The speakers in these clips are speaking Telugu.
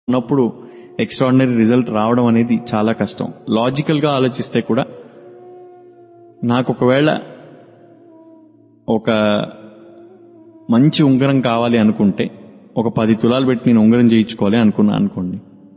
ఉన్నప్పుడు ఎక్స్ట్రాడినరీ రిజల్ట్ రావడం అనేది చాలా కష్టం లాజికల్ గా ఆలోచిస్తే కూడా నాకు ఒకవేళ ఒక మంచి ఉంగరం కావాలి అనుకుంటే ఒక పది తులాలు పెట్టి నేను ఉంగరం చేయించుకోవాలి అనుకున్నా అనుకోండి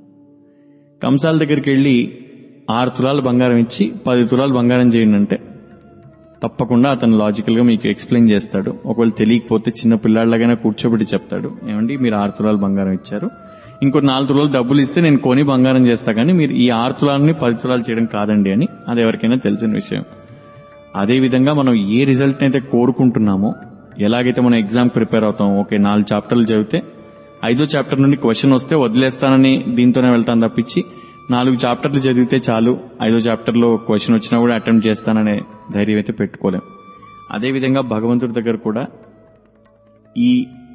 కంసాల దగ్గరికి వెళ్ళి ఆరు తులాలు బంగారం ఇచ్చి పది తులాలు బంగారం చేయండి అంటే తప్పకుండా అతను లాజికల్ గా మీకు ఎక్స్ప్లెయిన్ చేస్తాడు ఒకవేళ తెలియకపోతే చిన్న పిల్లాళ్ళగానే కూర్చోబెట్టి చెప్తాడు ఏమండి మీరు ఆరు తులాలు బంగారం ఇచ్చారు ఇంకో నాలుగు తులాలు డబ్బులు ఇస్తే నేను కొని బంగారం చేస్తా కానీ మీరు ఈ ఆరు తులాలని పది తులాలు చేయడం కాదండి అని అది ఎవరికైనా తెలిసిన విషయం అదే విధంగా మనం ఏ రిజల్ట్ అయితే కోరుకుంటున్నామో ఎలాగైతే మనం ఎగ్జామ్ ప్రిపేర్ అవుతాం ఓకే నాలుగు చాప్టర్లు చదివితే ఐదో చాప్టర్ నుండి క్వశ్చన్ వస్తే వదిలేస్తానని దీంతోనే వెళ్తాను తప్పించి నాలుగు చాప్టర్లు చదివితే చాలు ఐదో చాప్టర్లో క్వశ్చన్ వచ్చినా కూడా అటెంప్ట్ చేస్తాననే ధైర్యం అయితే పెట్టుకోలేం అదేవిధంగా భగవంతుడి దగ్గర కూడా ఈ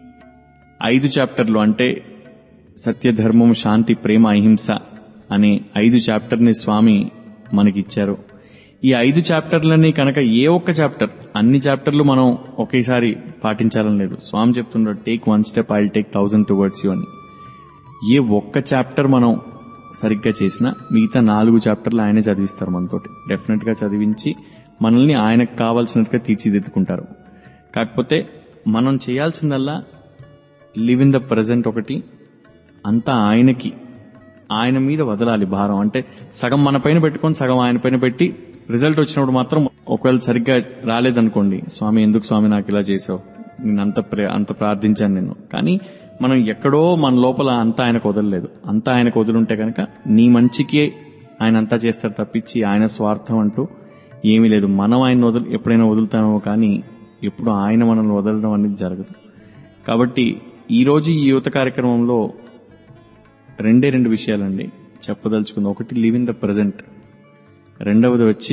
ఐదు చాప్టర్లు అంటే సత్య ధర్మం శాంతి ప్రేమ అహింస అనే ఐదు చాప్టర్ని స్వామి మనకిచ్చారు ఈ ఐదు చాప్టర్లని కనుక ఏ ఒక్క చాప్టర్ అన్ని చాప్టర్లు మనం ఒకేసారి పాటించాలని లేదు స్వామి చెప్తున్నాడు take one step I take thousand towards you అని ఏ ఒక్క చాప్టర్ మనం సరిగ్గా చేసినా మిగతా నాలుగు చాప్టర్లు ఆయనే చదివిస్తారు మనతోటి డెఫినెట్ గా చదివించి మనల్ని ఆయనకు కావాల్సినట్టుగా తీర్చిదిద్దుకుంటారు కాకపోతే మనం చేయాల్సిందల్లా లివ్ ఇన్ ద ప్రజెంట్ ఒకటి అంతా ఆయనకి ఆయన మీద వదలాలి భారం అంటే సగం మన పైన పెట్టుకొని సగం ఆయన పైన పెట్టి రిజల్ట్ వచ్చినప్పుడు మాత్రం ఒకవేళ సరిగ్గా రాలేదనుకోండి స్వామి ఎందుకు స్వామి నాకు ఇలా చేసావు నేను అంత ప్రే- అంత ప్రార్థించాను నేను కానీ మనం ఎక్కడో మన లోపల అంతా ఆయనకు వదలలేదు అంతా ఆయనకు వదులుంటే కనుక నీ మంచికే ఆయన అంతా చేస్తారు తప్పించి ఆయన స్వార్థం అంటూ ఏమీ లేదు మనం ఆయన వదులు ఎప్పుడైనా వదులుతామో కానీ ఎప్పుడు ఆయన మనల్ని వదలడం అనేది జరగదు కాబట్టి ఈ రోజు ఈ యువత కార్యక్రమంలో రెండే రెండు విషయాలండి చెప్పదలుచుకుంది ఒకటి లివ్ ఇన్ ద ప్రజెంట్ రెండవది వచ్చి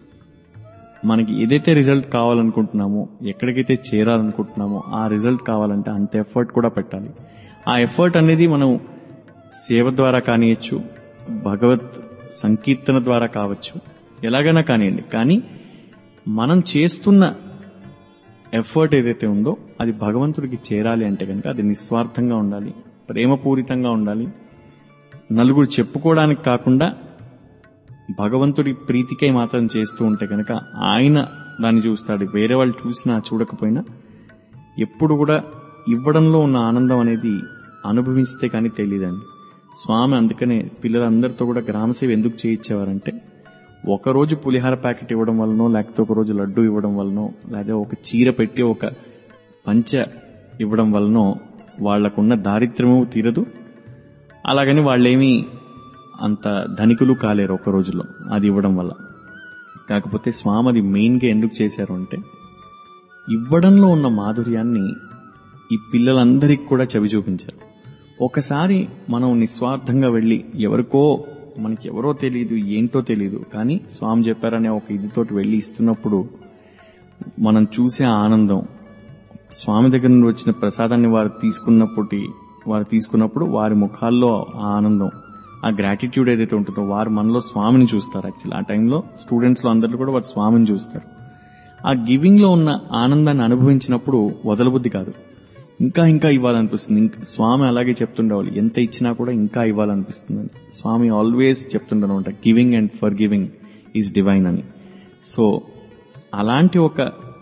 మనకి ఏదైతే రిజల్ట్ కావాలనుకుంటున్నామో ఎక్కడికైతే చేరాలనుకుంటున్నామో ఆ రిజల్ట్ కావాలంటే అంత ఎఫర్ట్ కూడా పెట్టాలి ఆ ఎఫర్ట్ అనేది మనం సేవ ద్వారా కానియచ్చు భగవత్ సంకీర్తన ద్వారా కావచ్చు ఎలాగైనా కానివ్వండి కానీ మనం చేస్తున్న ఎఫర్ట్ ఏదైతే ఉందో అది భగవంతుడికి చేరాలి అంటే కనుక అది నిస్వార్థంగా ఉండాలి ప్రేమపూరితంగా ఉండాలి నలుగురు చెప్పుకోవడానికి కాకుండా భగవంతుడి ప్రీతికై మాత్రం చేస్తూ ఉంటే కనుక ఆయన దాన్ని చూస్తాడు వేరే వాళ్ళు చూసినా చూడకపోయినా ఎప్పుడు కూడా ఇవ్వడంలో ఉన్న ఆనందం అనేది అనుభవిస్తే కానీ తెలియదండి స్వామి అందుకనే పిల్లలందరితో కూడా గ్రామసేవ ఎందుకు చేయించేవారంటే ఒకరోజు పులిహార ప్యాకెట్ ఇవ్వడం వలనో లేకపోతే ఒక రోజు లడ్డు ఇవ్వడం వలనో లేదా ఒక చీర పెట్టి ఒక పంచ ఇవ్వడం వలనో వాళ్లకున్న దారిద్ర్యము తీరదు అలాగని వాళ్ళేమీ అంత ధనికులు కాలేరు ఒక రోజులో అది ఇవ్వడం వల్ల కాకపోతే స్వామి అది మెయిన్గా ఎందుకు చేశారు అంటే ఇవ్వడంలో ఉన్న మాధుర్యాన్ని ఈ పిల్లలందరికీ కూడా చవి చూపించారు ఒకసారి మనం నిస్వార్థంగా వెళ్ళి ఎవరికో మనకి ఎవరో తెలియదు ఏంటో తెలియదు కానీ స్వామి చెప్పారనే ఒక ఇదితోటి వెళ్ళి ఇస్తున్నప్పుడు మనం చూసే ఆనందం స్వామి దగ్గర నుండి వచ్చిన ప్రసాదాన్ని వారు తీసుకున్నప్పటి వారు తీసుకున్నప్పుడు వారి ముఖాల్లో ఆ ఆనందం ఆ గ్రాటిట్యూడ్ ఏదైతే ఉంటుందో వారు మనలో స్వామిని చూస్తారు యాక్చువల్లీ ఆ టైంలో స్టూడెంట్స్ లో అందరిలో కూడా వారు స్వామిని చూస్తారు ఆ గివింగ్ లో ఉన్న ఆనందాన్ని అనుభవించినప్పుడు వదలబుద్ధి కాదు ఇంకా ఇంకా ఇవ్వాలనిపిస్తుంది ఇంకా స్వామి అలాగే చెప్తుండేవాళ్ళు ఎంత ఇచ్చినా కూడా ఇంకా ఇవ్వాలనిపిస్తుంది స్వామి ఆల్వేస్ చెప్తుండనమాట giving and forgiving is divine అని సో అలాంటి ఒక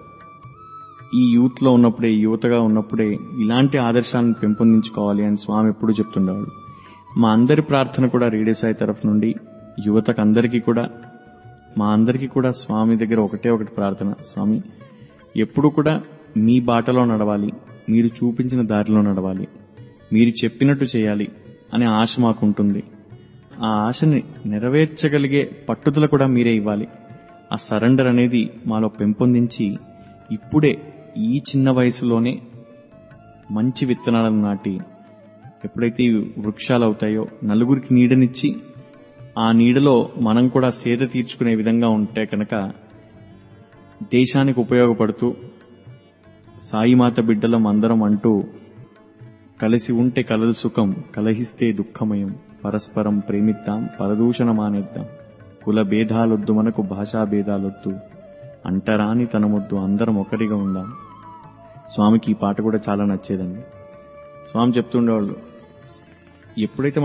ఈ యూత్ లో ఉన్నప్పుడే యువతగా ఉన్నప్పుడే ఇలాంటి ఆదర్శాలను పెంపొందించుకోవాలి అని స్వామి ఎప్పుడు చెప్తుండేవాడు మా అందరి ప్రార్థన కూడా రేడియో సాయి తరఫు నుండి యువతకు అందరికీ కూడా మా అందరికీ కూడా స్వామి దగ్గర ఒకటే ఒకటి ప్రార్థన స్వామి ఎప్పుడు కూడా మీ బాటలో నడవాలి మీరు చూపించిన దారిలో నడవాలి మీరు చెప్పినట్టు చేయాలి అనే ఆశ మాకుంటుంది ఆ ఆశని నెరవేర్చగలిగే పట్టుదల కూడా మీరే ఇవ్వాలి ఆ సరెండర్ అనేది మాలో పెంపొందించి ఇప్పుడే ఈ చిన్న వయసులోనే మంచి విత్తనాలను నాటి ఎప్పుడైతే ఇవి వృక్షాలు అవుతాయో నలుగురికి నీడనిచ్చి ఆ నీడలో మనం కూడా సేద తీర్చుకునే విధంగా ఉంటే కనుక దేశానికి ఉపయోగపడుతూ సాయిమాత బిడ్డలం అందరం అంటూ కలిసి ఉంటే కలదు సుఖం కలహిస్తే దుఃఖమయం పరస్పరం ప్రేమిద్దాం పరదూషణ మానేద్దాం కుల భేదాలొద్దు మనకు భాషా భేదాలొద్దు అంటరాని తనమొద్దు అందరం ఒకటిగా ఉందాం స్వామికి ఈ పాట కూడా చాలా నచ్చేదండి స్వామి చెప్తుండేవాళ్ళు ఎప్పుడైతే